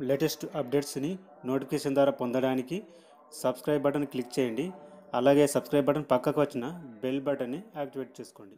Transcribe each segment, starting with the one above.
latest అప్డేట్స్ని notification ద్వారా పొందడానికి subscribe button click చేయండి అలాగే సబ్స్క్రైబ్ బటన్ పక్కకు వచ్చిన బెల్ బటన్ని యాక్టివేట్ చేసుకోండి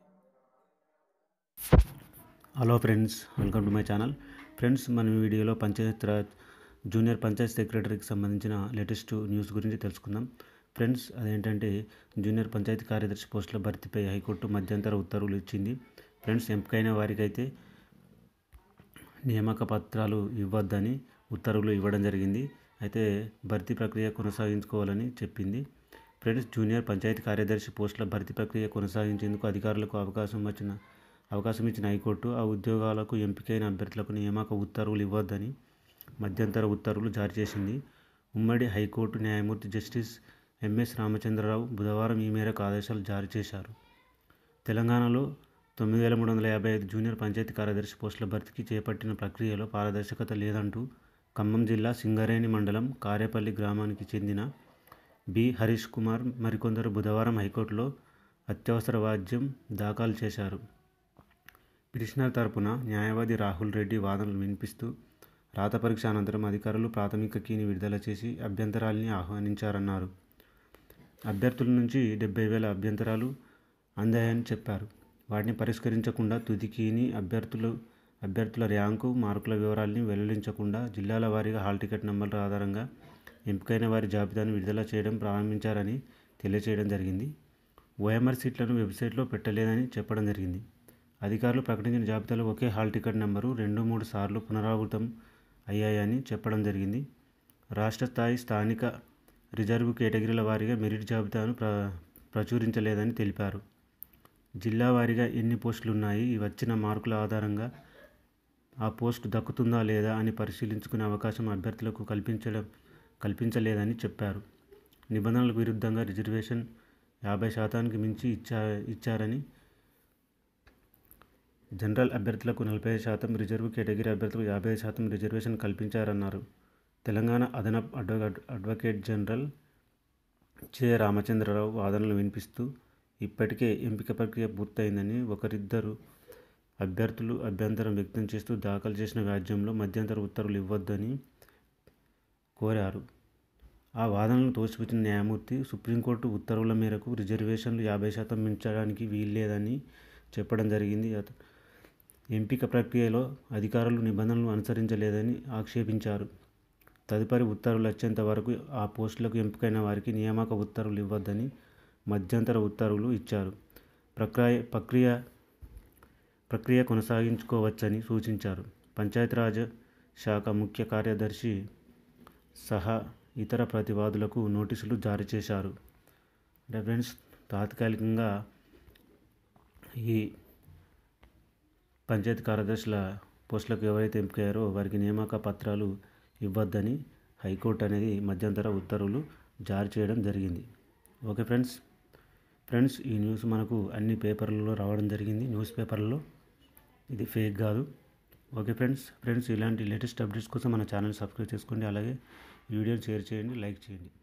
hello friends welcome to my channel friends మన ఈ వీడియోలో పంచాయత్ రాజ్ జూనియర్ పంచాయత్ సెక్రటరీకి సంబంధించిన లేటెస్ట్ న్యూస్ గురించి తెలుసుకుందాం ఫ్రెండ్స్ అదేంటంటే జూనియర్ పంచాయతీ కార్యదర్శి పోస్టుల భర్తీపై హైకోర్టు మధ్యంతర ఉత్తర్వులు ఇచ్చింది ఫ్రెండ్స్ ఎంపికైన వారికైతే నియామక పత్రాలు ఇవ్వద్దని ఉత్తర్వులు ఇవ్వడం జరిగింది అయితే భర్తీ ప్రక్రియ కొనసాగించుకోవాలని చెప్పింది ఫ్రెండ్స్ జూనియర్ పంచాయతీ కార్యదర్శి పోస్టుల భర్తీ ప్రక్రియ కొనసాగించేందుకు అధికారులకు అవకాశం వచ్చిన అవకాశం ఇచ్చిన హైకోర్టు ఆ ఉద్యోగాలకు ఎంపికైన అభ్యర్థులకు నియామక ఉత్తర్వులు ఇవ్వద్దని మధ్యంతర ఉత్తర్వులు జారీ చేసింది ఉమ్మడి హైకోర్టు న్యాయమూర్తి జస్టిస్ ఎంఎస్ రామచంద్రరావు బుధవారం ఈ మేరకు ఆదేశాలు జారీ చేశారు తెలంగాణలో తొమ్మిది వేల మూడు వందల యాభై ఐదు జూనియర్ పంచాయతీ కార్యదర్శి పోస్టుల భర్తీకి చేపట్టిన ప్రక్రియలో పారదర్శకత లేదంటూ ఖమ్మం జిల్లా సింగరేణి మండలం కారేపల్లి గ్రామానికి చెందిన బి హరీష్ కుమార్ మరికొందరు బుధవారం హైకోర్టులో అత్యవసర వాద్యం దాఖలు చేశారు పిటిషనర్ తరపున న్యాయవాది రాహుల్ రెడ్డి వాదనలు వినిపిస్తూ రాత పరీక్ష అనంతరం అధికారులు ప్రాథమిక కీని విడుదల చేసి అభ్యంతరాల్ని ఆహ్వానించారన్నారు అభ్యర్థుల నుంచి డెబ్బై వేల అభ్యంతరాలు అందాయని చెప్పారు వాటిని పరిష్కరించకుండా తుది కీని అభ్యర్థులు అభ్యర్థుల ర్యాంకు మార్కుల వివరాల్ని వెల్లడించకుండా జిల్లాల వారీగా హాల్ టికెట్ నంబర్ల ఆధారంగా ఎంపికైన వారి జాబితాను విడుదల చేయడం ప్రారంభించారని తెలియచేయడం జరిగింది ఓఎంఆర్ సీట్లను వెబ్సైట్లో పెట్టలేదని చెప్పడం జరిగింది అధికారులు ప్రకటించిన జాబితాలో ఒకే హాల్ టికెట్ నెంబరు రెండు మూడు సార్లు పునరావృతం అయ్యాయని చెప్పడం జరిగింది రాష్ట్ర స్థాయి స్థానిక రిజర్వ్ కేటగిరీల వారీగా మెరిట్ జాబితాను ప్ర ప్రచురించలేదని తెలిపారు జిల్లా వారీగా ఎన్ని పోస్టులు ఉన్నాయి ఈ వచ్చిన మార్కుల ఆధారంగా ఆ పోస్టు దక్కుతుందా లేదా అని పరిశీలించుకునే అవకాశం అభ్యర్థులకు కల్పించడం కల్పించలేదని చెప్పారు నిబంధనలకు విరుద్ధంగా రిజర్వేషన్ యాభై శాతానికి మించి ఇచ్చా ఇచ్చారని జనరల్ అభ్యర్థులకు నలభై శాతం రిజర్వ్ కేటగిరీ అభ్యర్థులకు యాభై శాతం రిజర్వేషన్ కల్పించారన్నారు తెలంగాణ అదనపు అడ్వ అడ్వకేట్ జనరల్ చే రామచంద్రరావు వాదనలు వినిపిస్తూ ఇప్పటికే ఎంపిక ప్రక్రియ పూర్తయిందని ఒకరిద్దరు అభ్యర్థులు అభ్యంతరం వ్యక్తం చేస్తూ దాఖలు చేసిన వ్యాజ్యంలో మధ్యంతర ఉత్తర్వులు ఇవ్వొద్దని కోరారు ఆ వాదనలను తోసిపుచ్చిన న్యాయమూర్తి సుప్రీంకోర్టు ఉత్తర్వుల మేరకు రిజర్వేషన్లు యాభై శాతం మించడానికి వీల్లేదని చెప్పడం జరిగింది ఎంపిక ప్రక్రియలో అధికారులు నిబంధనలు అనుసరించలేదని ఆక్షేపించారు తదుపరి ఉత్తర్వులు వచ్చేంత వరకు ఆ పోస్టులకు ఎంపికైన వారికి నియామక ఉత్తర్వులు ఇవ్వద్దని మధ్యంతర ఉత్తర్వులు ఇచ్చారు ప్రక్రియ ప్రక్రియ ప్రక్రియ కొనసాగించుకోవచ్చని సూచించారు పంచాయతీరాజ్ శాఖ ముఖ్య కార్యదర్శి సహా ఇతర ప్రతివాదులకు నోటీసులు జారీ చేశారు అంటే ఫ్రెండ్స్ తాత్కాలికంగా ఈ పంచాయతీ కార్యదర్శుల పోస్టులకు ఎవరైతే ఎంపికయ్యారో వారికి నియామక పత్రాలు ఇవ్వద్దని హైకోర్టు అనేది మధ్యంతర ఉత్తర్వులు జారీ చేయడం జరిగింది ఓకే ఫ్రెండ్స్ ఫ్రెండ్స్ ఈ న్యూస్ మనకు అన్ని పేపర్లలో రావడం జరిగింది న్యూస్ పేపర్లలో ఇది ఫేక్ కాదు ఓకే ఫ్రెండ్స్ ఫ్రెండ్స్ ఇలాంటి లేటెస్ట్ అప్డేట్స్ కోసం మన ఛానల్ సబ్స్క్రైబ్ చేసుకోండి అలాగే ఈ వీడియోని షేర్ చేయండి లైక్ చేయండి